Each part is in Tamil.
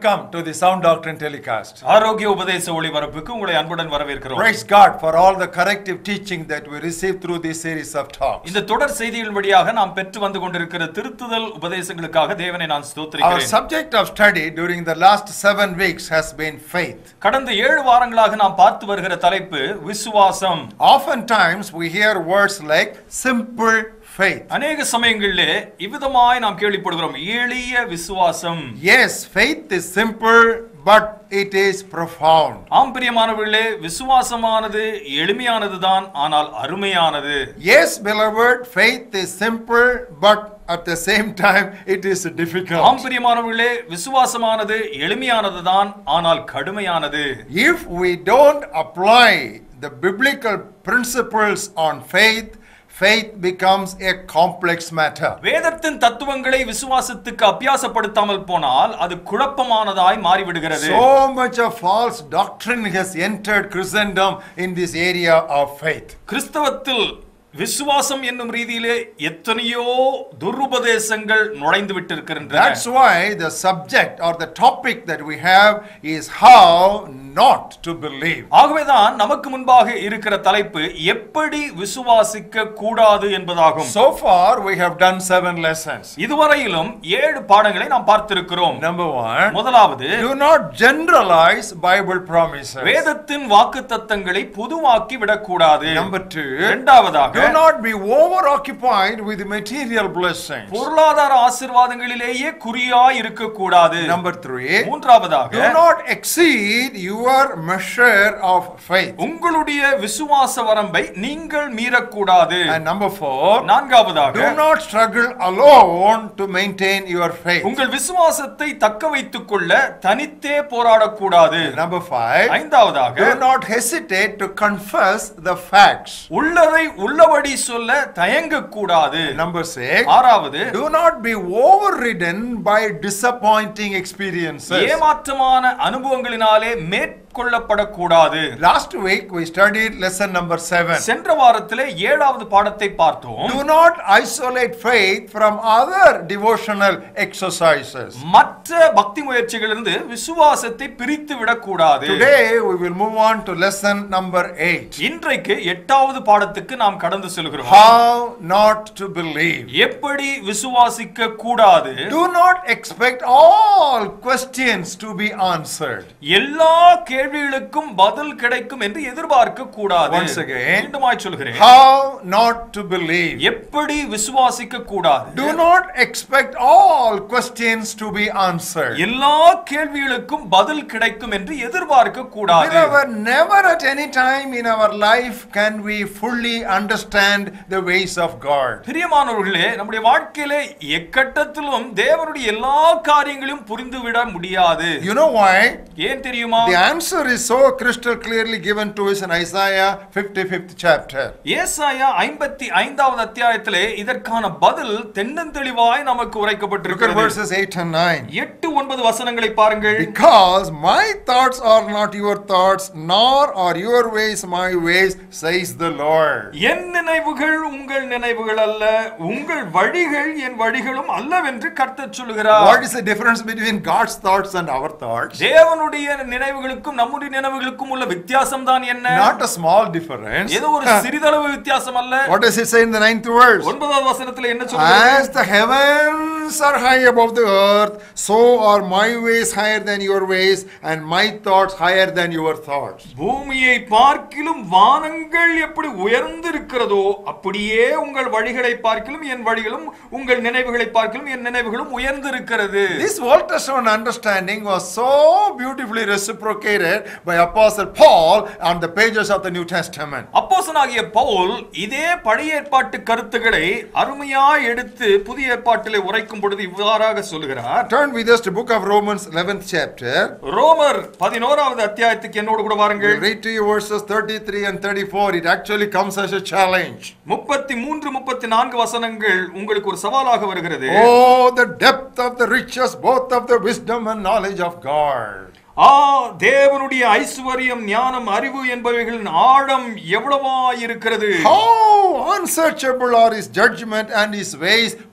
welcome to the Sound Doctrine telecast. ஆரோக்கிய உபதேச ஒளிபரப்புக்கு உங்களை அன்புடன் வரவேற்கிறோம் Praise God for all the corrective teaching that we received through this series of talks. இந்த தொடர் செய்திகள் வழியாக நாம் பெற்று வந்து கொண்டிருக்கிற திருத்துதல் உபதேசங்களுக்காக தேவனை நான் Our ஸ்தோத்திரிக்கிறேன் subject of study during the last seven weeks has been faith. கடந்த ஏழு வாரங்களாக நாம் பார்த்து வருகிற தலைப்பு விசுவாசம் Oftentimes we hear words like simple faith. அநேக சமயங்களிலே இவ்விதமாய் நாம் கேள்விப்படுகிறோம் எளிய விசுவாசம் Yes, faith is simple, but it is profound. ஆம் பிரியமானவர்களே விசுவாசமானது எளிமையானதுதான் ஆனால் அருமையானது Yes, beloved, faith is simple, but at the same time it is ஆம் difficult. பிரியமானவர்களே விசுவாசமானது எளிமையானதுதான் ஆனால் கடுமையானது If we don't apply the biblical principles on faith, faith becomes a complex matter. வேதத்தின் தத்துவங்களை விசுவாசத்துக்கு அபியாசப்படுத்தாமல் போனால் அது குழப்பமானதாய் மாறிவிடுகிறது So much of false doctrine has entered Christendom in this area of faith. கிறிஸ்தவத்தில் விசுவாசம் என்னும் ரீதியிலே எத்தனையோ துருபதேசங்கள் நுழைந்து விட்டிருக்கின்றன That's why the subject or the topic that we have is how not to believe. ஆகவேதான் நமக்கு முன்பாக இருக்கிற தலைப்பு எப்படி விசுவாசிக்க கூடாது என்பதாகும் So far, we have done seven lessons. இதுவரையிலும் ஏழு பாடங்களை நாம் பார்த்திருக்கிறோம் Number one, முதலாவது do not generalize Bible promises. வேதத்தின் வாக்கு தத்தங்களை பொதுவாக்கி விடக்கூடாது Number two, இரண்டாவதாக do not be over occupied with material blessings. பொருளாதார ஆசீர்வாதங்களிலேயே குறியாய் இருக்கக்கூடாது Number three, மூன்றாவதாக do not exceed your measure of faith. உங்களுடைய விசுவாச வரம்பை நீங்கள் மீறக்கூடாது And number four, நான்காவதாக do not struggle alone to maintain your faith. உங்கள் விசுவாசத்தை தக்க வைத்துக் கொள்ள தனித்தே போராடக்கூடாது Number five, ஐந்தாவதாக do not hesitate to confess the facts. உள்ளதை உள்ளபடி சொல்ல தயங்கக்கூடாது Number six, ஆறாவது do not be overridden by disappointing experiences. ஏமாற்றமான அனுபவங்களினாலே மேற்கொள்ளப்படக்கூடாது Last week we studied lesson number seven. சென்ற வாரத்திலே ஏழாவது பாடத்தை பார்த்தோம் Do not isolate faith from other devotional exercises. மற்ற பக்தி முயற்சிகளிலிருந்து விசுவாசத்தை பிரித்து விடக்கூடாது Today we will move on to lesson number eight. இன்றைக்கு எட்டாவது பாடத்துக்கு நாம் கடந்து செல்கிறோம் How not to believe. எப்படி விசுவாசிக்க கூடாது Do not expect all questions to be answered. எல்லா கேள்விகளுக்கும் பதில் கிடைக்கும் என்று எதிர்பார்க்க கூடாது Once again. மீண்டுமாய் சொல்கிறேன் How not to believe. எப்படி விசுவாசிக்க கூடாது Do not expect all questions to be answered. எல்லா கேள்விகளுக்கும் பதில் கிடைக்கும் என்று எதிர்பார்க்க கூடாது Beloved, never at any time in our life can we fully understand the ways of God. பிரியமானவர்களே நம்முடைய வாழ்க்கையிலே எக்கட்டத்திலும் தேவனுடைய எல்லா காரியங்களையும் புரிந்துவிட முடியாது You know why? ஏன் தெரியுமா The answer is so crystal clearly given to us in Isaiah 55th chapter. ஏசாயா ஐம்பத்தி ஐந்தாவது அத்தியாயத்திலே இதற்கான பதில் தென்னந்தெளிவாய் நமக்கு Look at உரைக்கப்பட்டிருக்கிறது verses 8 and 9. எட்டு ஒன்பது வசனங்களை பாருங்கள் Because my thoughts are not your thoughts, nor are your ways my ways, says the Lord. என் நினைவுகள் உங்கள் நினைவுகள் அல்ல உங்கள் வழிகள் என் வழிகளும் அல்லவென்று கர்த்தர் சொல்லுகிறார் What is the difference between God's thoughts and our thoughts? தேவனுடைய நினைவுகளுக்கும் நம்முடைய நினைவுகளுக்கும் உள்ள வித்தியாசம் தான் என்ன Not a small difference. ஏதோ ஒரு சிறிதளவு வித்தியாசம் அல்ல What does it say in the ninth verse? ஒன்பதாவது வசனத்துல என்ன சொல்லுகிறது As the heavens are high above the earth, so are my ways higher than your ways, and my thoughts higher than your thoughts. பூமியை பார்க்கிலும் வானங்கள் எப்படி உயர்ந்து இருக்கிறதோ அப்படியே உங்கள் வழிகளை பார்க்கிலும் என் வழிகளும் உங்கள் நினைவுகளை பார்க்கிலும் என் நினைவுகளும் உயர்ந்து இருக்கிறது This Old Testament understanding was so beautifully reciprocated by Apostle Paul on the pages of the New Testament. அப்போசனாகிய Pavul இதே பழைய ஏற்பாட்டு கருத்துக்களை அருமையாய் எடுத்து புதிய ஏற்பாட்டிலே உரைக்கும் பொழுது இவ்வாறாக சொல்லுகிறார் Turn with us to book of Romans 11th chapter. ரோமர் பதினோராவது அத்தியாயத்துக்கு என்னோடு கூட We'll வாருங்கள் read to you verses 33 and 34. It actually comes as a challenge. முப்பத்தி மூன்று முப்பத்தி நான்கு வசனங்கள் உங்களுக்கு ஒரு சவாலாக வருகிறது Oh, the depth of the riches, both of the wisdom and knowledge of God. ஆ தேவனுடைய ஐஸ்வர்யம் ஞானம் அறிவு என்பவைகளின் ஆழம் எவ்வளவா இருக்கிறது How unsearchable are his judgment and his ways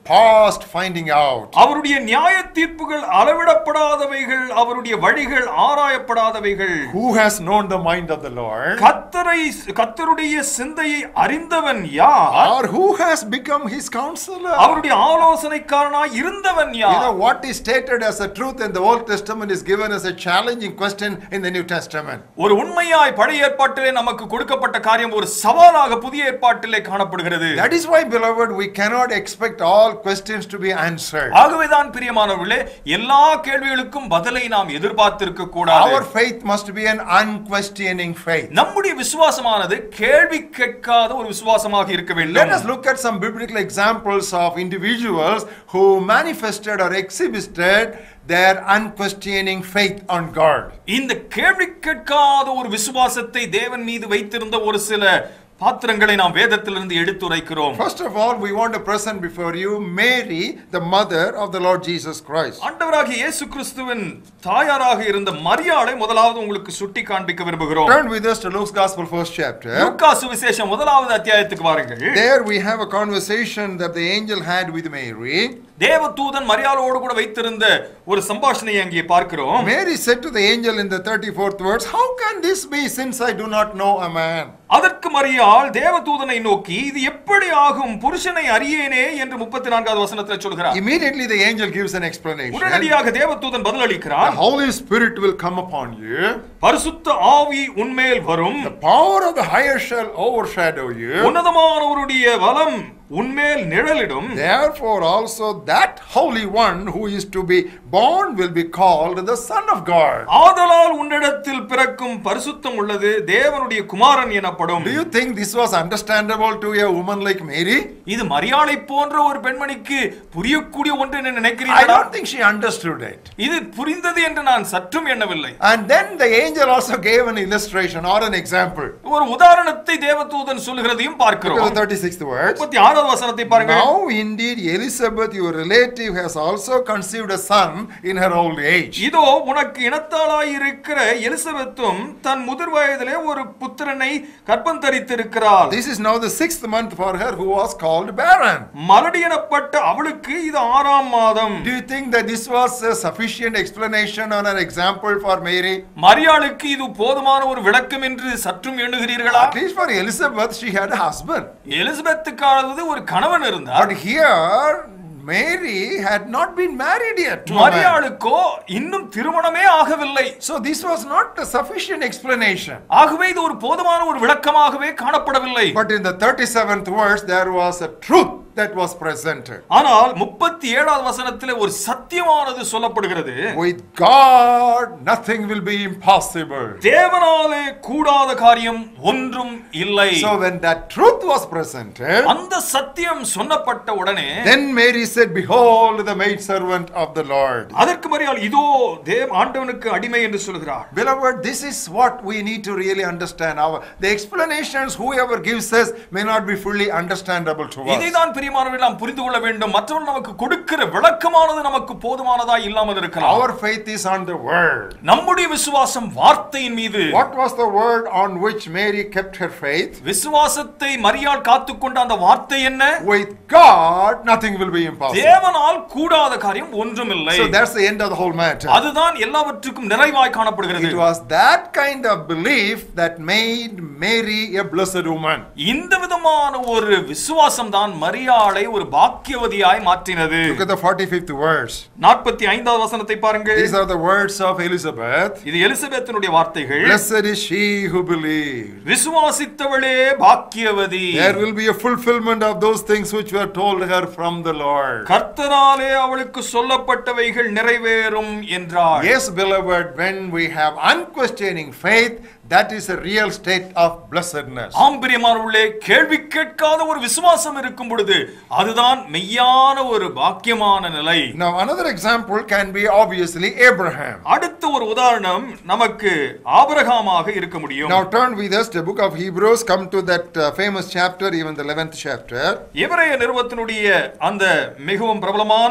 past finding out. அவருடைய நியாய தீர்ப்புகள் அளவிடப்படாதவைகள் அவருடைய வழிகள் ஆராயப்படாதவைகள் Who has known the mind of the Lord? கத்தரை கத்தருடைய சிந்தையை அறிந்தவன் யார் Or who has become his counselor? அவருடைய ஆலோசனைக்காரனாய் இருந்தவன் You யார் know, what is stated as a truth in the Old Testament is given as a challenging question in the New Testament. ஒரு உண்மையாய் பழைய ஏற்பாட்டிலே நமக்கு கொடுக்கப்பட்ட காரியம் ஒரு சவாலாக புதிய ஏற்பாட்டிலே காணப்படுகிறது That is why, beloved, we cannot expect all questions to be answered. ஆகவேதான் பிரியமானவர்களே எல்லா கேள்விகளுக்கும் பதிலை நாம் எதிர்பார்த்திருக்க கூடாது Our faith must be an unquestioning faith. நம்முடைய விசுவாசமானது கேள்வி கேட்காத ஒரு விசுவாசமாக இருக்க Let வேண்டும் us look at some biblical examples of individuals who manifested or exhibited their unquestioning faith on God. இந்த கேள்வி கேட்காத ஒரு விசுவாசத்தை தேவன் மீது வைத்திருந்த ஒரு சில பாத்திரங்களை நாம் வேதத்திலிருந்து எடுத்துரைக்கிறோம் First of all, we want to present before you Mary, the mother of the Lord Jesus Christ. ஆண்டவராகிய இயேசு கிறிஸ்துவின் தாயாராக இருந்த மரியாளை முதலாவது உங்களுக்கு சுட்டி காண்பிக்க விரும்புகிறோம் Turn with us to Luke's Gospel, first chapter. லூக்கா சுவிசேஷம் முதலாவது அத்தியாயத்துக்கு வாருங்கள் There we have a conversation that the angel had with Mary. தேவதூதன் மரியாளோடு கூட வைத்திருந்த ஒரு சம்பாஷணையை அங்கே பார்க்கிறோம் Mary said to the angel in the 34th verse, How can this be since I do not know a man? அதற்கு மரியாள் தேவதூதனை நோக்கி இது எப்படி ஆகும் புருஷனை அறியேனே என்று முப்பத்தி நான்காவது வசனத்தில் சொல்கிறார் Immediately the angel gives an explanation. உடனடியாக தேவதூதன் The பதிலளிக்கிறார் Holy Spirit will come upon you. பரிசுத்த ஆவி உன்மேல் வரும் The power of the higher shall overshadow you. உன்னதமானவருடைய வலம் உன்மேல் நிழலிடும் Therefore, also that Holy One who is to be born will be called the Son of God. ஆதலால் உன்னிடத்தில் பிறக்கும் பரிசுத்தம் உள்ளது தேவனுடைய குமாரன் எனப்படும் Do you think this was understandable to a woman like Mary? இது மரியாதை போன்ற ஒரு பெண்மணிக்கு புரியக்கூடிய ஒன்று என்று I நினைக்கிறீர்களா don't think she understood it. இது புரிந்தது என்று நான் சற்றும் எண்ணவில்லை And then the angel also gave an illustration or an example. ஒரு உதாரணத்தை தேவதூதன் சொல்லுகிறதையும் Look பார்க்கிறோம் at the 36th verse. முப்பத்தி ஆறாவது வசனத்தை பாருங்க Now indeed Elizabeth, your relative, has also conceived a son in her old age. இதோ உனக்கு இனத்தாளாய் இருக்கிற எலிசபெத்தும் தன் முதிர் வயதிலே ஒரு புத்திரனை கற்பம் தரித்திருக்கிறாள் This is now the sixth month for her who was called barren. மலடி எனப்பட்ட அவளுக்கு இது ஆறாம் மாதம் Do you think that this was a sufficient explanation or an example for Mary? மரியாளுக்கு இது போதுமான ஒரு விளக்கம் என்று சற்றும் எண்ணுகிறீர்களா At least for Elizabeth, she had a husband. எலிசபெத்துக்கானது ஒரு கணவன் இருந்தார் But here, Mary had not been married yet. to a man. மரியாளுக்கோ இன்னும் திருமணமே ஆகவில்லை So this was not a sufficient explanation. ஆகவே இது ஒரு போதுமான ஒரு விளக்கமாகவே காணப்படவில்லை But in the 37th verse, there was a truth that was presented. ஆனால் முப்பத்தி ஏழாவது வசனத்திலே ஒரு சத்தியமானது சொல்லப்படுகிறது With God, nothing will be impossible. தேவனாலே கூடாத காரியம் ஒன்றும் இல்லை So when that truth was presented, அந்த சத்தியம் சொன்னப்பட்ட உடனே then Mary said, Behold the maidservant of the Lord. அதற்கு மரியாள் இதோ தேவ ஆண்டவனுக்கு அடிமை என்று சொல்கிறார் Beloved, this is what we need to really understand. Our, the explanations whoever gives us may not be fully understandable to us. இதைதான் பிரியமானவர்கள் நாம் புரிந்து கொள்ள வேண்டும் மற்றவர்கள் நமக்கு கொடுக்கிற விளக்கமானது நமக்கு போதுமானதா இல்லாமல் இருக்கலாம் Our faith is on the word. நம்முடைய விசுவாசம் வார்த்தையின் மீது What was the word on which Mary kept her faith? விசுவாசத்தை மரியாள் காத்துக்கொண்ட அந்த வார்த்தை என்ன With God, nothing will be impossible. தேவனால் கூடாத காரியம் ஒன்றுமில்லை So that's the end of the whole matter. அதுதான் எல்லாவற்றுக்கும் நிறைவாய் காணப்படுகிறது It was that kind of belief that made Mary a blessed woman. இந்த விதமான ஒரு விசுவாசம் தான் மரியாளை ஒரு பாக்கியவதியாய் மாற்றினது Look at the 45th verse. நாற்பத்தி ஐந்தாவது வசனத்தை பாருங்கள் These are the words of Elizabeth. இது எலிசபெத்தினுடைய வார்த்தைகள் Blessed is she who believes. விசுவாசித்தவளே பாக்கியவதி There will be a fulfillment of those things which were told her from the Lord. கர்த்தராலே அவளுக்கு சொல்லப்பட்டவைகள் நிறைவேறும் என்றார் Yes, beloved, when we have unquestioning faith, that is a real state of blessedness. ஆம்பிரியமானவர்களே கேள்வி கேட்காத ஒரு விசுவாசம் இருக்கும் பொழுது அதுதான் மெய்யான ஒரு பாக்கியமான நிலை Now, another example can be obviously Abraham. அடுத்த ஒரு உதாரணம் நமக்கு ஆபிரகாமாக இருக்க முடியும் Now, turn with us to the book of Hebrews, come to that uh, famous chapter, even the 11th chapter. எபிரேய நிறுவத்தினுடைய அந்த மிகவும் பிரபலமான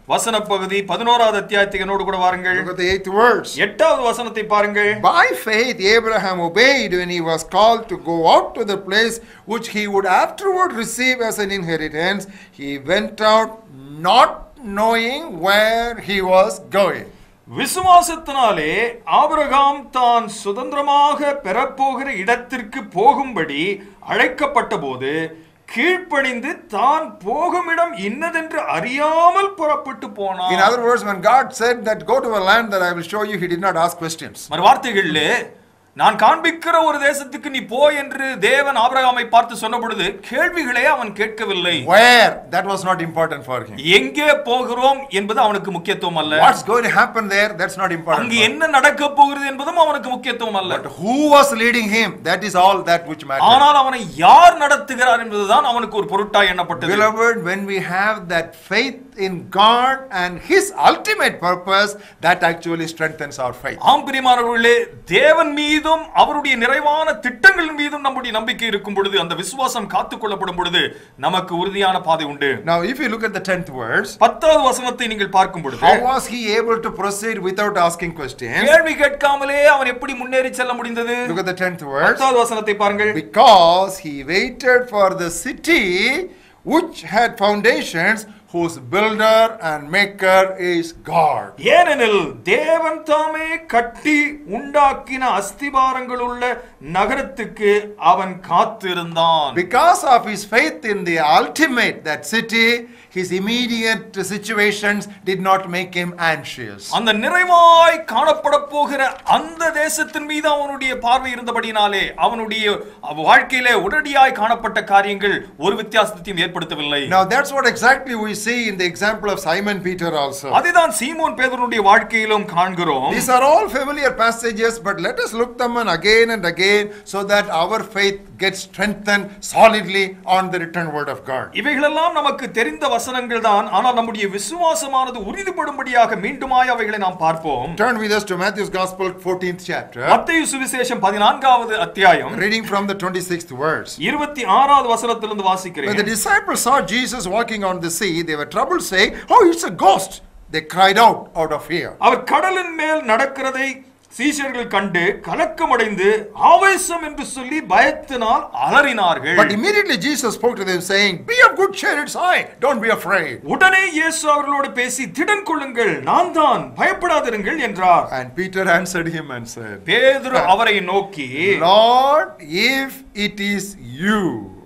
வசன பகுதி பதினோராவது அத்தியாயத்துக்கு என்னோடு கூட வாருங்கள் Look at the eighth verse. எட்டாவது வசனத்தை பாருங்கள் By faith, Abraham obeyed when he was called to go out to the place which he would afterward receive as an inheritance. He went out not knowing where he was going. விசுவாசத்தினாலே ஆபிரகாம் தான் சுதந்திரமாக பெறப்போகிற இடத்திற்கு போகும்படி அழைக்கப்பட்ட போது கீழ்ப்படிந்து தான் போகும் இடம் இன்னதென்று அறியாமல் புறப்பட்டு In போனான் other words, when God said that go to a land that I will show you, he did not ask questions. மறு வார்த்தைகளில் நான் காண்பிக்கிற ஒரு தேசத்துக்கு நீ போ என்று தேவன் ஆபிரகாமை பார்த்து சொன்ன பொழுது கேள்விகளே அவன் கேட்கவில்லை Where? That was not important for him. எங்கே போகிறோம் என்பது அவனுக்கு முக்கியத்துவம் அல்ல What's going to happen there? That's not important. அங்கு for him. என்ன நடக்க போகிறது என்பதும் அவனுக்கு முக்கியத்துவம் அல்ல But who was leading him? That is all that which matters. ஆனால் அவனை யார் நடத்துகிறார் என்பதுதான் அவனுக்கு ஒரு பொருட்டாய் எண்ணப்பட்டது Beloved, when we have that faith in God and His ultimate purpose, that actually strengthens our faith. ஆம் பிரியமானவர்களே தேவன் மீதும் அவருடைய நிறைவான திட்டங்கள் மீதும் நம்முடைய நம்பிக்கை இருக்கும் பொழுது அந்த விசுவாசம் காத்துக் கொள்ளப்படும் பொழுது நமக்கு உறுதியான பாதை உண்டு Now, if you look at the 10th verse, பத்தாவது வசனத்தை நீங்கள் பார்க்கும் பொழுது how was he able to proceed without asking questions? கேள்வி கேட்காமலே அவன் எப்படி முன்னேறி செல்ல முடிந்தது Look at the 10th verse. பத்தாவது வசனத்தை பாருங்கள் Because he waited for the city which had foundations, whose builder and maker is God. ஏனெனில் தேவன் தாமே கட்டி உண்டாக்கின அஸ்திபாரங்கள் உள்ள நகரத்துக்கு அவன் காத்திருந்தான் Because of his faith in the ultimate, that city, his immediate situations did not make him anxious. அந்த நிறைவாய் காணப்பட போகிற அந்த தேசத்தின் மீது அவனுடைய பார்வை இருந்தபடினாலே அவனுடைய வாழ்க்கையிலே உடனடியாய் காணப்பட்ட காரியங்கள் ஒரு வித்தியாசத்தையும் ஏற்படுத்தவில்லை Now that's what exactly we see in the example of Simon Peter also. அதுதான் சீமோன் பேதருடைய வாழ்க்கையிலும் காண்கிறோம் These are all familiar passages, but let us look them on again and again so that our faith gets strengthened solidly on the written word of God. இவைகளெல்லாம் நமக்கு தெரிந்த வசனங்கள் தான் ஆனால் நம்முடைய விசுவாசமானது உறுதிப்படும்படியாக மீண்டுமாய் அவைகளை நாம் பார்ப்போம் Turn with us to Matthew's Gospel, 14th chapter, மத்தேயு சுவிசேஷம் பதினான்காவது அத்தியாயம் reading from the 26th verse. இருபத்தி ஆறாவது வசனத்திலிருந்து When the வாசிக்கிறேன் disciples saw Jesus walking on the sea, they were troubled, saying, Oh, it's a ghost. They cried out out of fear. அவர் கடலின் மேல் நடக்கிறதை சீஷர்கள் கண்டு கலக்கமடைந்து ஆவேசம் என்று சொல்லி பயத்தினால் அலறினார்கள் But immediately Jesus spoke to them, saying, Be of good cheer, it's I. Don't be afraid. உடனே இயேசு அவர்களோடு பேசி திடன் கொள்ளுங்கள் நான் தான் பயப்படாதிருங்கள் என்றார் And Peter answered him and said, பேதுரு அவரை நோக்கி Lord, if it is you,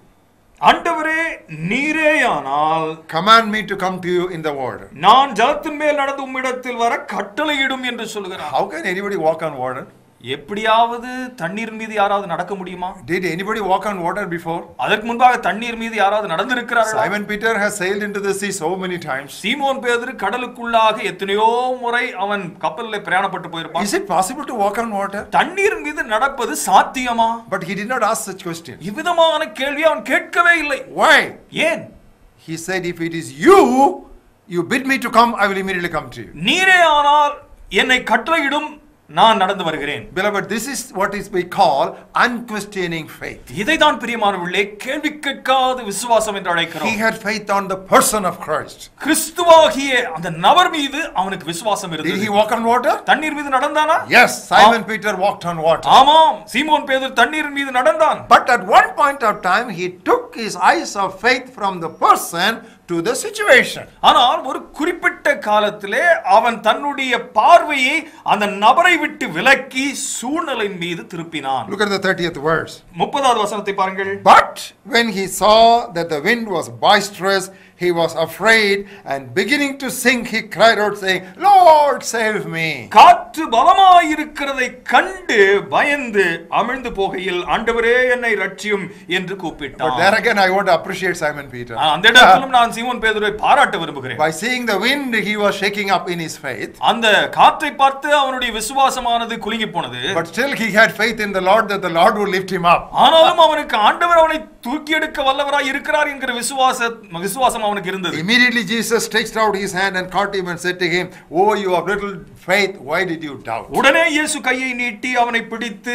ஆண்டவரே நீரேயானால் command me to come to you in the water. நான் ஜலத்தின் மேல் நடந்து உம்மிடத்தில் வர கட்டளையிடும் என்று சொல்கிறார் How can anybody walk on water? எப்படியாவது தண்ணீர் மீது யாராவது நடக்க முடியுமா Did anybody walk on water before? அதற்கு முன்பாக தண்ணீர் மீது யாராவது நடந்திருக்கிறார்களா Simon Peter has sailed into the sea so many times. சீமோன் பேதுரு கடலுக்குள்ளாக எத்தனையோ முறை அவன் கப்பலில் பிரயாணப்பட்டு போயிருப்பான் Is it possible to walk on water? தண்ணீர் மீது நடப்பது சாத்தியமா But he did not ask such questions. இவ்விதமான கேள்வி அவன் கேட்கவே இல்லை Why? ஏன் He said, If it is you, you bid me to come, I will immediately come to you. நீரே ஆனால் என்னை கட்டளையிடும் நான் நடந்து வருகிறேன் Beloved, this is what is we call unquestioning faith. இதைதான் பிரியமானவர்களே கேள்வி கேட்காத விசுவாசம் என்று He அழைக்கிறோம் had faith on the person of Christ. கிறிஸ்துவாகிய அந்த நபர் மீது அவனுக்கு விசுவாசம் Did இருந்தது he walk on water? தண்ணீர் மீது நடந்தானா Yes, Simon Peter walked on water. ஆமாம் சீமோன் பேதுரு தண்ணீர் மீது நடந்தான் But at one point of time, he took his eyes of faith from the person to the situation. ஆனால் ஒரு குறிப்பிட்ட காலத்திலே அவன் தன்னுடைய பார்வையை அந்த நபரை விட்டு விலக்கி சூழ்நிலையின் மீது திருப்பினான் Look at the 30th verse. முப்பதாவது வசனத்தை பாருங்கள் But when he saw that the wind was boisterous, he was afraid, and beginning to sink, he cried out, saying, Lord, save me. காற்று பலமாயிருக்கிறதை கண்டு பயந்து அமிழ்ந்து போகையில் ஆண்டவரே என்னை ரட்சியும் என்று But கூப்பிட்டான் there again, I want to appreciate Simon Peter. ஆ, அந்த இடத்திலும் நான் சீமோன் பேதுருவை பாராட்ட விரும்புகிறேன் By seeing the wind, he was shaking up in his faith. அந்த காற்றை பார்த்து அவனுடைய விசுவாசமானது குலுங்கி போனது But still, he had faith in the Lord that the Lord would lift him up. ஆனாலும் அவனுக்கு ஆண்டவர் அவனை தூக்கி எடுக்க வல்லவராய் இருக்கிறார் என்கிற விசுவாச விசுவாசம் அவனுக்கு இருந்தது Immediately, Jesus stretched out his hand and caught him and said to him, Oh, you have little faith, why did you doubt? உடனே இயேசு கையை நீட்டி அவனை பிடித்து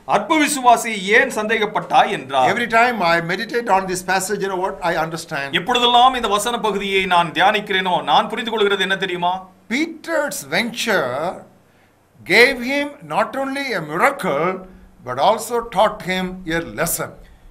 அற்ப விசுவாசி ஏன் சந்தேகப்பட்டாய் என்றார் Every time I meditate on this passage, you know what? I understand. எப்பொழுதெல்லாம் இந்த வசன பகுதியை நான் தியானிக்கிறேனோ நான் புரிந்து கொள்கிறது என்ன தெரியுமா Peter's venture gave him not only a miracle, but also taught him a lesson.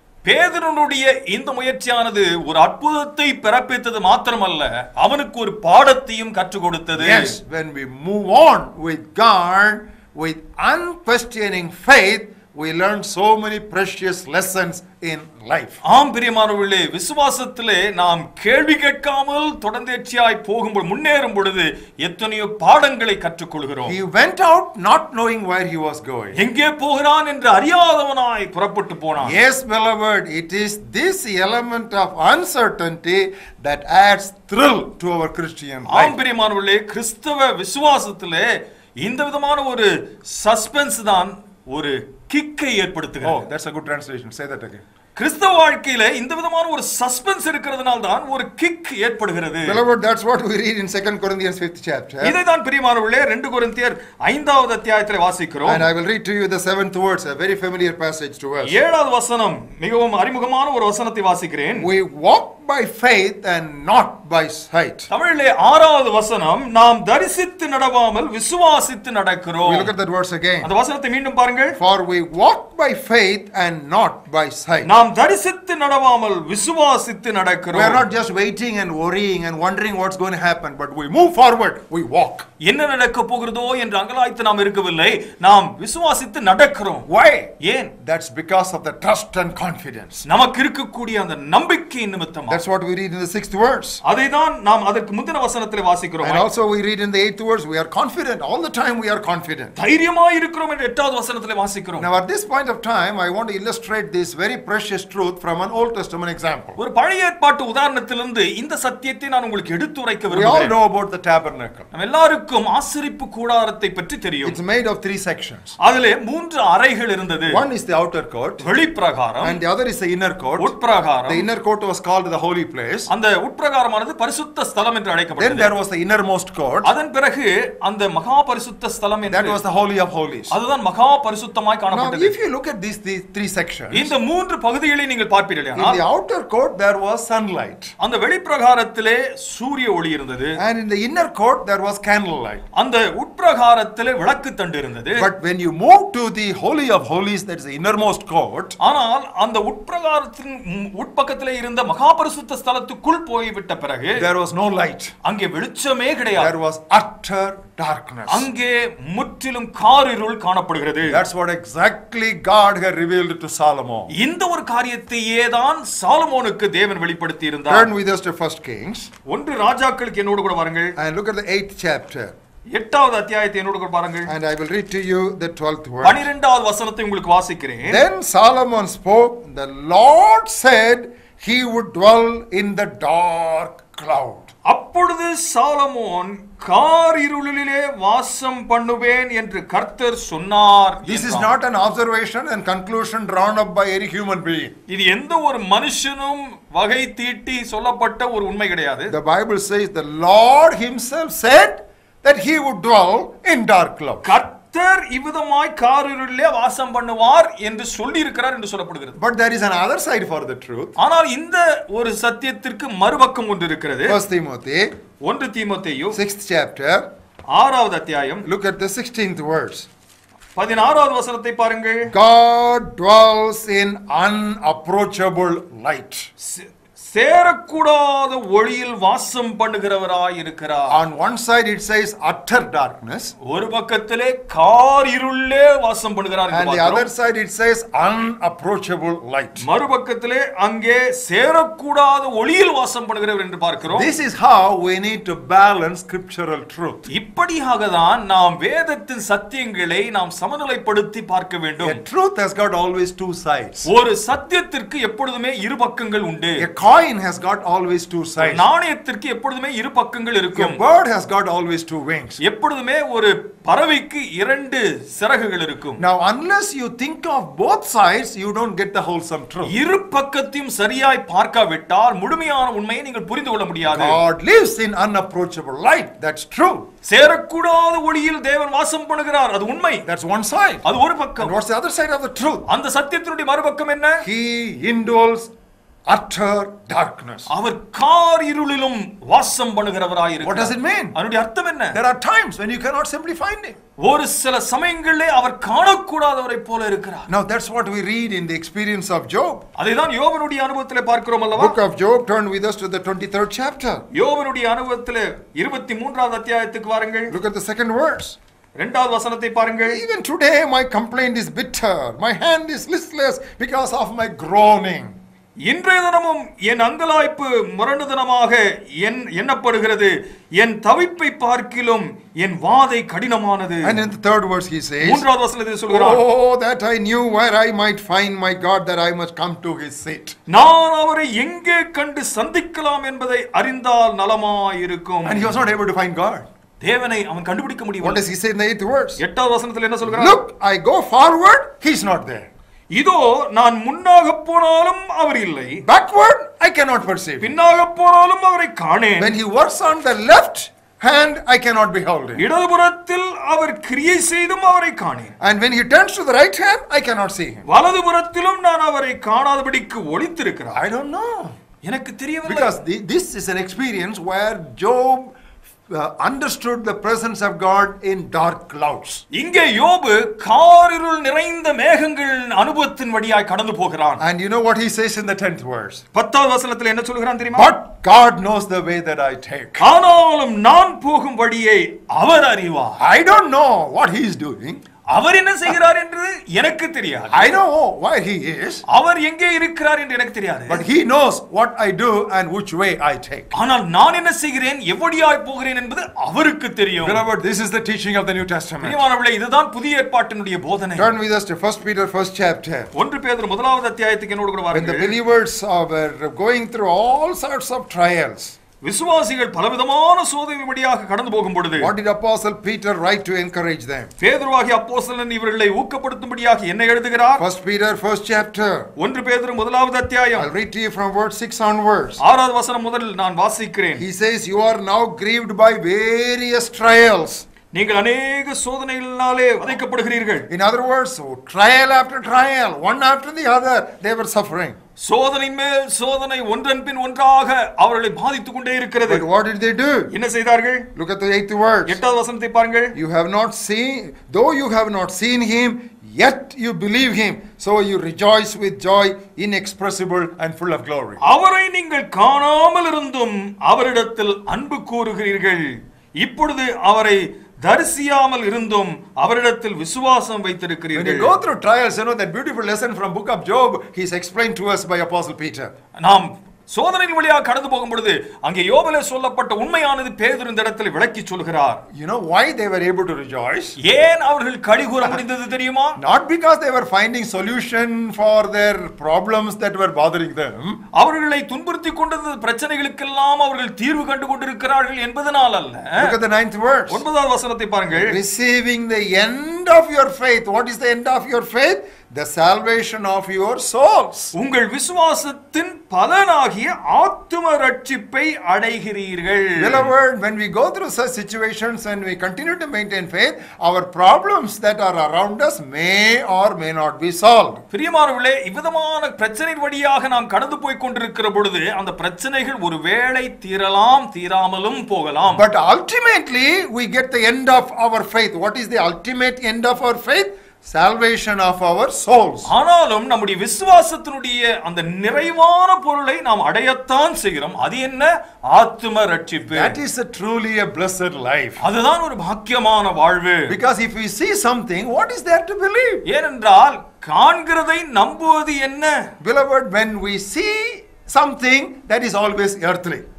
பேதனுடைய இந்த முயற்சியானது ஒரு அற்புதத்தை பிறப்பித்தது மாத்திரமல்ல அவனுக்கு ஒரு பாடத்தையும் கற்றுக் கொடுத்தது Yes, when we move on with God with unquestioning faith, we learn so many precious lessons in life. ஆம் பிரியமானவர்களே விசுவாசத்திலே நாம் கேள்வி கேட்காமல் தொடர்ந்தேர்ச்சியாய் போகும்போது முன்னேறும் பொழுது எத்தனையோ பாடங்களை கற்றுக்கொள்கிறோம் He went out not knowing where he was going. எங்கே போகிறான் என்று அறியாதவனாய் புறப்பட்டு போனான் Yes, beloved, it is this element of uncertainty that adds thrill to our Christian ஆம் life. பிரியமானவர்களே கிறிஸ்தவ விசுவாசத்திலே இந்த விதமான ஒரு சஸ்பென்ஸ் தான் ஒரு கிக்கை Oh, ஏற்படுத்துகிறது that's a good translation. Say that again. கிறிஸ்தவ வாழ்க்கையில இந்த விதமான ஒரு சஸ்பென்ஸ் இருக்கிறதுனால தான் ஒரு கிக் ஏற்படுகிறது Beloved, that's what we read in 2 Corinthians 5th chapter. இதை தான் பிரியமானவர்களே ரெண்டு கொரிந்தியர் ஐந்தாவது அத்தியாயத்தில் வாசிக்கிறோம் And I will read to you the seventh words, a very familiar passage to us. ஏழாவது வசனம் மிகவும் அறிமுகமான ஒரு வசனத்தை வாசிக்கிறேன் We walk by faith and not by sight. தமிழிலே ஆறாவது வசனம் நாம் தரிசித்து நடவாமல் விசுவாசித்து நடக்கிறோம் We look at that verse again. அந்த வசனத்தை மீண்டும் பாருங்கள் For we walk by faith and not by sight. நாம் தரிசித்து நடவாமல் விசுவாசித்து We are நடக்கிறோம் not just waiting and worrying and wondering what's going to happen, but we move forward, we walk. என்ன நடக்க போகிறதோ என்று அங்கலாய்த்து நாம் இருக்கவில்லை நாம் விசுவாசித்து நடக்கிறோம் Why? ஏன் That's because of the trust and confidence. நமக்கு இருக்கக்கூடிய அந்த நம்பிக்கை நிமித்தமா That's what we read in the sixth verse. அதை தான் நாம் அதற்கு முந்தின வசனத்தில் வாசிக்கிறோம் And also we read in the eighth verse, we are confident. All the time we are confident. தைரியமா இருக்கிறோம் என்று எட்டாவது வசனத்தில் வாசிக்கிறோம் Now at this point of time, I want to illustrate this very precious truth from an Old Testament example. ஒரு பழைய ஏற்பாட்டு உதாரணத்திலிருந்து இந்த சத்தியத்தை நான் உங்களுக்கு எடுத்துரைக்க We all விரும்புகிறேன் know about the tabernacle. நம்ம எல்லாருக்கும் ஆசரிப்பு கூடாரத்தை பற்றி தெரியும் It's made of three sections. அதிலே மூன்று அறைகள் இருந்தது One is the outer court, வெளிப்பிரகாரம் and the other is the inner court. The உட்பிரகாரம் inner court was called the holy place. அந்த உட்பிரகாரமானது பரிசுத்த ஸ்தலம் என்று Then அழைக்கப்பட்டது there was the innermost court. அதன் பிறகு அந்த மகா பரிசுத்த ஸ்தலம் That என்று was the holy of holies. அதுதான் மகா பரிசுத்தமாய் Now, காணப்பட்டது if you look at these, these three sections, in இந்த மூன்று பகுதிகளை நீங்கள் பார்ப்பீர்கள் the outer court there was sunlight, அந்த வெளிப்பிரகாரத்திலே சூரிய ஒளி இருந்தது and in the inner court there was candlelight. அந்த உட்பிரகாரத்திலே விளக்கு தண்டு இருந்தது But when you move to the holy of holies, that is the innermost court, ஆனால் அந்த உட்பிரகாரத்தின் ம், உட்பக்கத்திலே இருந்த மகா பரிசுத்த ஸ்தலத்துக்குள் போய்விட்ட பிறகு there was no light. அங்கே வெளிச்சமே கிடையாது There was utter darkness. அங்கே முற்றிலும் காரிருள் காணப்படுகிறது That's what exactly God had revealed to Solomon. இந்த ஒரு காரியத்தையே தான் சாலமோனுக்கு தேவன் வெளிப்படுத்தி இருந்தார் Turn with us to First Kings ஒன்று ராஜாக்களுக்கு என்னோடு கூட வாருங்கள் and look at the eighth chapter. எட்டாவது அத்தியாயத்தை என்னோடு கூட பாருங்கள் And I will read to you the twelfth verse. பனிரெண்டாவது வசனத்தை உங்களுக்கு வாசிக்கிறேன் Then Solomon spoke, the Lord said he would dwell in the dark cloud. அப்பொழுது சாலமோன் காரிருளிலே வாசம் பண்ணுவேன் என்று கர்த்தர் சொன்னார் This is என்றான். not an observation and conclusion drawn up by any human being. இது எந்த ஒரு மனுஷனும் வகை தீட்டி சொல்லப்பட்ட ஒரு உண்மை கிடையாது The Bible says the Lord himself said that he would dwell in dark cloud. கர்த்தர் இவ்விதமாய் காரிருளிலே வாசம் பண்ணுவார் என்று சொல்லி இருக்கிறார் என்று சொல்லப்படுகிறது But there is another side for the truth. ஆனால் இந்த ஒரு சத்தியத்திற்கு மறுபக்கம் ஒன்று இருக்கிறது First Timothy, ஒன்று தீமோத்தேயு sixth chapter. ஆறாவது அத்தியாயம் Look at the 16th verse. பதினாறாவது வசனத்தை பாருங்கள் God dwells in unapproachable light. சே- சேரக்கூடாத ஒளியில் வாசம் பண்ணுகிறவராய் இருக்கிறார் On one side it says utter darkness, ஒரு பக்கத்திலே கார் இருளே வாசம் பண்ணுகிறார் என்று and the பார்க்கிறோம். other side it says unapproachable light. மறுபக்கத்திலே அங்கே சேரக்கூடாத ஒளியில் வாசம் பண்ணுகிறவர் என்று பார்க்கிறோம் This is how we need to balance scriptural truth. இப்படியாக தான் நாம் வேதத்தின் சத்தியங்களை நாம் சமநிலைப்படுத்தி பார்க்க வேண்டும் A truth has got always two sides. ஒரு சத்தியத்திற்கு எப்பொழுதுமே இரு பக்கங்கள் உண்டு A coin has got always two sides. நாணயத்திற்கு எப்பொழுதுமே இரு பக்கங்கள் A இருக்கும் bird has got always two wings. எப்பொழுதுமே ஒரு பறவைக்கு இரண்டு சிறகுகள் இருக்கும் Now, unless you think of both sides, you don't get the wholesome truth. இரு பக்கத்தையும் சரியாய் பார்க்காவிட்டால் முழுமையான உண்மையை நீங்கள் புரிந்து கொள்ள முடியாது God lives in unapproachable light. That's true. சேரக்கூடாத ஒளியில் தேவன் வாசம் பண்ணுகிறார் அது உண்மை That's one side. அது ஒரு And பக்கம் what's the other side of the truth? அந்த சத்தியத்தினுடைய மறுபக்கம் என்ன He indwells utter darkness. அவர் கார் இருளிலும் வாசம் What does பண்ணுகிறவராயிருக்கிறார் it mean? அதனுடைய அர்த்தம் என்ன There are times when you cannot simply find him. ஒரு சில சமயங்களிலே அவர் காணக்கூடாதவரை போல இருக்கிறார் Now, that's what we read in the experience of Job. அதைதான் யோவனுடைய அனுபவத்திலே பார்க்கிறோம் அல்லவா Book of Job, turn with us to the 23rd chapter. யோவனுடைய அனுபவத்திலே இருபத்தி மூன்றாவது அத்தியாயத்துக்கு வாருங்கள் Look at the second verse. இரண்டாவது வசனத்தை பாருங்கள் Even today, my complaint is bitter. My hand is listless because of my groaning. இன்றைய தினமும் என் அங்கலாய்ப்பு முரண்டுதனமாக என் எண்ணப்படுகிறது என் தவிப்பை பார்க்கிலும் என் வாதை கடினமானது And in the third verse, he says, மூன்றாவது வசனத்தில் சொல்கிறார் Oh, that I knew where I might find my God, that I must come to his seat. நான் அவரை எங்கே கண்டு சந்திக்கலாம் என்பதை அறிந்தால் நலமாயிருக்கும் And he was not able to find God. தேவனை அவன் கண்டுபிடிக்க What முடியும் does he say in the eighth verse? எட்டாவது வசனத்தில் என்ன சொல்கிறார் Look, I go forward, he's not there. இதோ நான் முன்னாக போனாலும் அவர் இல்லை Backward, I cannot perceive him. பின்னாக போனாலும் அவரை காணேன் When he works on the left hand, I cannot behold him. இடதுபுறத்தில் அவர் கிரியை செய்தும் அவரை காணேன் And when he turns to the right hand, I cannot see him. வலதுபுறத்திலும் நான் அவரை காணாதபடிக்கு ஒளித்திருக்கிறார் I don't know. எனக்கு தெரியவில்லை Because thi- this is an experience where Job uh, understood the presence of God in dark clouds. இங்கே யோபு காரிருள் நிறைந்த மேகங்கள் அனுபவத்தின் வழியாய் கடந்து போகிறான் And you know what he says in the 10th verse? பத்தாவது வசனத்தில் என்ன சொல்கிறான் தெரியுமா But God knows the way that I take. ஆனாலும் நான் போகும் வழியை அவர் அறிவார் I don't know what he is doing. அவர் என்ன செய்கிறார் என்று எனக்கு தெரியாது I know where he is. அவர் எங்கே இருக்கிறார் என்று எனக்கு தெரியாது But he knows what I do and which way I take. ஆனால் நான் என்ன செய்கிறேன் எவ்வளியாய் போகிறேன் என்பது அவருக்கு தெரியும் Beloved, this is the teaching of the New Testament. பிரியமானவர்களே இதுதான் புதிய ஏற்பாட்டினுடைய போதனை Turn with us to 1 Peter, first chapter. ஒன்று பேதர் முதலாவது அத்தியாயத்துக்கு என்னோடு கூட When the வாருங்கள் believers are were going through all sorts of trials, விசுவாசிகள் பலவிதமான சோதனை வழியாக கடந்து போகும் பொழுது what did Apostle Peter write to encourage them? பேதுருவாகி அப்போஸ்தலன் இவர்களை ஊக்கப்படுத்தும்படியாக என்ன எழுதுகிறார் First Peter, first chapter. ஒன்று பேதுரு முதலாவது அத்தியாயம் I'll read to you from verse 6 onwards. ஆறாவது வசனம் முதல் நான் வாசிக்கிறேன் He says, You are now grieved by various trials. நீங்கள் அநேக சோதனைகளினாலே வதைக்கப்படுகிறீர்கள் In other words, so trial after trial, one after the other, they were suffering. சோதனை மேல் சோதனை ஒன்றன் பின் ஒன்றாக அவர்களை பாதித்துக் கொண்டே இருக்கிறது But what did they do? என்ன செய்தார்கள் Look at the eighth verse. எட்டாவது வசனத்தை பாருங்கள் You have not seen, though you have not seen him, yet you believe him. So you rejoice with joy inexpressible and full of glory. அவரை நீங்கள் காணாமல் இருந்தும் அவரிடத்தில் அன்பு கூறுகிறீர்கள் இப்பொழுது அவரை தரிசியாமல் இருந்தும் அவரிடத்தில் விசுவாசம் When you வைத்திருக்கிறீர்கள் go through trials, you know that beautiful lesson from book of Job, he's explained to us by Apostle Peter. நாம் சோதனையின் வழியாக கடந்து போகும் பொழுது அங்கே யோபலே சொல்லப்பட்ட உண்மையானது பேதுரு இந்த இடத்தில் விளக்கி சொல்கிறார் You know why they were able to rejoice? ஏன் அவர்கள் கழி கூற முடிந்தது தெரியுமா Not because they were finding solution for their problems that were bothering them, அவர்களை துன்புறுத்தி கொண்டிருந்த பிரச்சனைகளுக்கெல்லாம் அவர்கள் தீர்வு கண்டு கொண்டிருக்கிறார்கள் என்பதனால் அல்ல Look at the ninth verse. ஒன்பதாவது வசனத்தை பாருங்கள் Receiving the end of your faith. What is the end of your faith? The salvation of your souls. உங்கள் விசுவாசத்தின் பலனாகிய ஆத்தும ரட்சிப்பை அடைகிறீர்கள் Beloved, when we go through such situations and we continue to maintain faith, our problems that are around us may or may not be solved. பிரியமானவர்களே இவ்விதமான பிரச்சனை வழியாக நாம் கடந்து போய் கொண்டிருக்கிற பொழுது அந்த பிரச்சனைகள் ஒருவேளை தீரலாம் தீராமலும் போகலாம் But ultimately, we get the end of our faith. What is the ultimate end of our faith? Salvation of our souls. ஆனாலும் நம்முடைய விசுவாசத்தினுடைய அந்த நிறைவான பொருளை நாம் அடையத்தான் செய்கிறோம் அது என்ன ஆத்தும ரட்சிப்பு That is a truly a blessed life. அதுதான் ஒரு பாக்கியமான வாழ்வு Because if we see something, what is there to believe? ஏனென்றால் காண்கிறதை நம்புவது என்ன Beloved, when we see something that is always earthly,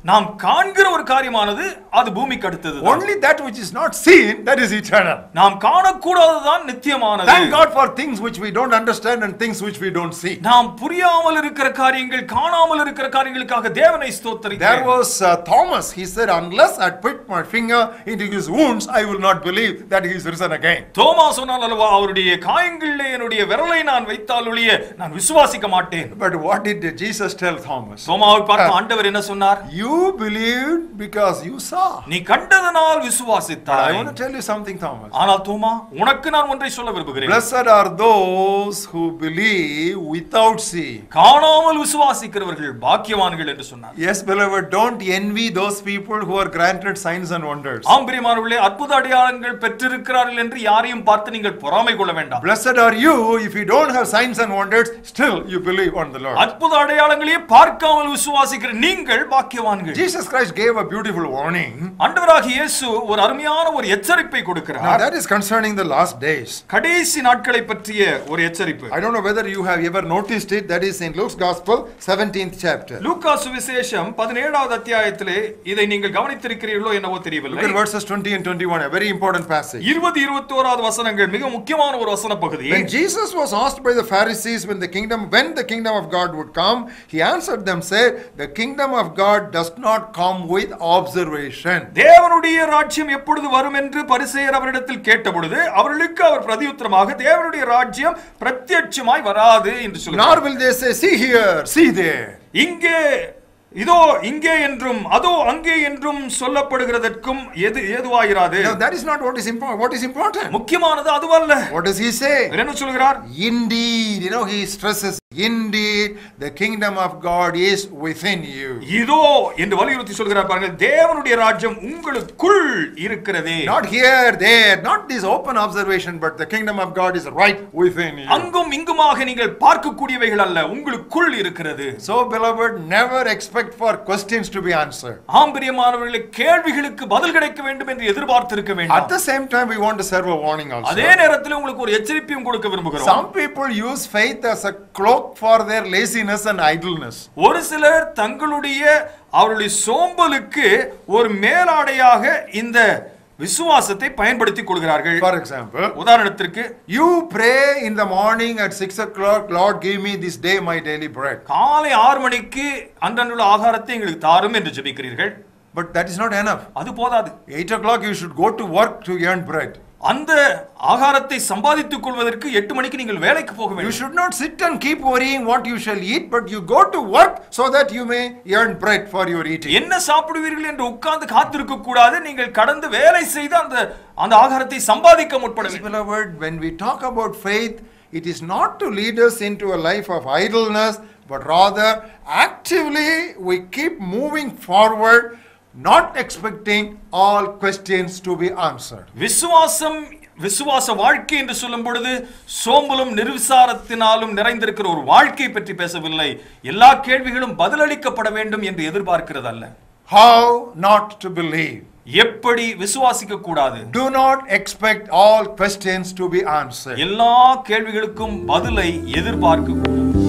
நாம் காண்கிற ஒரு காரியமானது அது பூமிக்கு அடுத்தது Only that which is not seen, that is eternal. நாம் காணக்கூடாததுதான் நித்தியமானது Thank God for things which we don't understand and things which we don't see. நாம் புரியாமல் இருக்கிற காரியங்கள் காணாமல் இருக்கிற காரியங்களுக்காக தேவனை There ஸ்தோத்தரிக்கிறேன் was uh, Thomas, he said, Unless I put my finger into his wounds, I will not believe that he is risen again. தோமா சொன்னால் அல்லவா அவருடைய காயங்களிலே என்னுடைய விரலை நான் வைத்தால் ஒழிய நான் விசுவாசிக்க மாட்டேன் But what did Jesus tell Thomas? தோமாவை பார்த்து ஆண்டவர் என்ன சொன்னார் You believed because you saw. நீ கண்டதனால் But I விசுவாசித்தாய் want to tell you something, Thomas. ஆனால் தோமா உனக்கு நான் ஒன்றை சொல்ல விரும்புகிறேன் Blessed are those who believe without seeing. காணாமல் விசுவாசிக்கிறவர்கள் பாக்கியவான்கள் என்று சொன்னார் Yes, beloved, don't envy those people who are granted signs and wonders. ஆம் பிரியமானவர்களே அற்புத அடையாளங்கள் பெற்றிருக்கிறார்கள் என்று யாரையும் பார்த்து நீங்கள் பொறாமை கொள்ள வேண்டாம் Blessed are you if you don't have signs and wonders, still you believe on the Lord. அற்புத அடையாளங்களையே பார்க்காமல் விசுவாசிக்கிற நீங்கள் பாக்கியவான்கள் Jesus Christ gave a beautiful warning. ஆண்டவராகிய இயேசு ஒரு அருமையான ஒரு எச்சரிப்பை Now, கொடுக்கிறார் that is concerning the last days. கடைசி நாட்களை பற்றிய ஒரு எச்சரிப்பு I don't know whether you have ever noticed it. That is in Luke's Gospel, 17th chapter. லூக்கா சுவிசேஷம் பதினேழாவது அத்தியாயத்திலே இதை நீங்கள் கவனித்திருக்கிறீர்களோ என்னவோ Look தெரியவில்லை at verses 20 and 21, a very important passage. இருபது இருபத்தி ஓராவது வசனங்கள் மிக முக்கியமான ஒரு வசன பகுதி When Jesus was asked by the Pharisees when the kingdom when the kingdom of God would come, he answered them, said, The kingdom of God does not come with observation. தேவனுடைய ராஜ்யம் எப்பொழுது வரும் என்று பரிசேயர் அவரிடத்தில் கேட்டபொழுது அவர்களுக்கு அவர் பிரதியுத்தரமாக தேவனுடைய ராஜ்யம் பிரத்யட்சமாய் வராது என்று Nor சொல்கிறார் will they say, See here, see there. இங்கே இதோ இங்கே என்றும் அதோ அங்கே என்றும் சொல்லப்படுகிறதற்கும் எது ஏதுவாயிராது Now that is not what is important. What is important? முக்கியமானது அதுவல்ல What does he say? அவர் என்ன சொல்கிறார் Indeed, you know, he stresses, indeed, the kingdom of God is within you. இதோ என்று வலியுறுத்தி சொல்கிறார் பாருங்கள் தேவனுடைய ராஜ்யம் உங்களுக்குள் இருக்கிறதே Not here, there, not this open observation, but the kingdom of God is right within you. அங்கும் இங்குமாக நீங்கள் பார்க்கக்கூடியவைகள் அல்ல உங்களுக்குள் இருக்கிறது So, beloved, never expect for questions to be answered. ஆம்பரியமானவர்களுக்கு கேள்விகளுக்கு பதில் கிடைக்க வேண்டும் என்று எதிர்பார்த்திருக்க At வேண்டாம் the same time, we want to serve a warning அதே also. நேரத்தில் உங்களுக்கு ஒரு எச்சரிப்பையும் கொடுக்க விரும்புகிறோம் Some people use faith as a cloak for their laziness and idleness. ஒரு சிலர் தங்களுடைய அவருடைய சோம்பலுக்கு ஒரு மேலாடையாக இந்த விசுவாசத்தை பயன்படுத்திக் கொள்கிறார்கள் For example, உதாரணத்திற்கு you pray in the morning at 6 o'clock, Lord, give me this day my daily bread. காலை ஆறு மணிக்கு அன்றன்றுள்ள ஆகாரத்தை எங்களுக்கு தாரும் என்று ஜெபிக்கிறீர்கள் But that is not enough. அது போதாது 8 o'clock, you should go to work to earn bread. அந்த ஆகாரத்தை சம்பாதித்துக் கொள்வதற்கு எட்டு மணிக்கு நீங்கள் வேலைக்கு போக You வேண்டும் should not sit and keep worrying what you shall eat, but you go to work so that you may earn bread for your eating. என்ன சாப்பிடுவீர்கள் என்று உட்கார்ந்து காத்திருக்க கூடாது நீங்கள் கடந்து வேலை செய்து அந்த அந்த ஆகாரத்தை சம்பாதிக்க முற்பட வேண்டும் Beloved, when we talk about faith, it is not to lead us into a life of idleness, but rather actively we keep moving forward, not expecting all questions to be answered. விசுவாசம் விசுவாச வாழ்க்கை என்று சொல்லும் பொழுது சோம்பலும் நிர்விசாரத்தினாலும் நிறைந்திருக்கிற ஒரு வாழ்க்கை பற்றி பேசவில்லை எல்லா கேள்விகளும் பதிலளிக்கப்பட வேண்டும் என்று எதிர்பார்க்கிறது அல்ல How not to believe? எப்படி விசுவாசிக்க கூடாது Do not expect all questions to be answered. எல்லா கேள்விகளுக்கும் பதிலை எதிர்பார்க்க கூடாது